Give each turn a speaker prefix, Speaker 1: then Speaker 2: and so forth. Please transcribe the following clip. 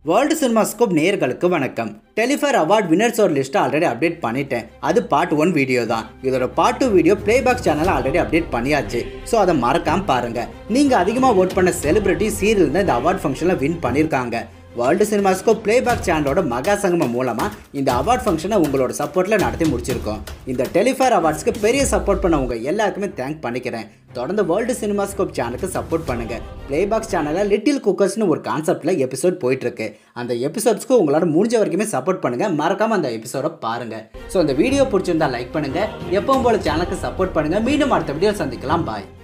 Speaker 1: world cinemascope நேயர்களுக்கு வணக்கம் டெலிஃபர் award வினர்ஸோட லிஸ்ட்டை ஆல்ரெடி அப்டேட் பண்ணிட்டேன் அது பார்ட் ஒன் வீடியோ தான் இதோட part two video playback channel already update பண்ணியாச்சு ஸோ அதை மறக்காம பாருங்க நீங்க அதிகமாக ஓட் பண்ண செலிபிரிட்டி சீரியல் தான் இந்த அவார்ட் ஃபங்க்ஷனில் வின் பண்ணியிருக்காங்க வேர்ல்டு சினிமாஸ்கோப் பிளேபேக் சேனலோட மகா சங்கமம் மூலமாக இந்த அவார்ட் ஃபங்க்ஷனை உங்களோட சப்போர்ட்டில் நடத்தி முடிச்சிருக்கோம் இந்த டெலிஃபர் அவார்ட்ஸ்க்கு பெரிய சப்போர்ட் பண்ண உங்க எல்லாருக்குமே தேங்க் பண்ணிக்கிறேன் தொடர்ந்து வேர்ல்டு சினிமாஸ்கோப் சேனலுக்கு சப்போர்ட் பண்ணுங்க பிளேபாக்ஸ் சேனலில் லிட்டில் குக்கர்ஸ்னு ஒரு கான்செப்டில் எபிசோட் போயிட்டு இருக்கு அந்த எபிசோட்ஸ்க்கு உங்களால முடிஞ்ச வரைக்குமே சப்போர்ட் பண்ணுங்க மறக்காம அந்த எபிசோட பாருங்க ஸோ இந்த வீடியோ பிடிச்சிருந்தா லைக் பண்ணுங்க எப்பவும் போல சேனலுக்கு சப்போர்ட் பண்ணுங்க மீண்டும் அடுத்த வீடியோ சந்திக்கலாம் பாய்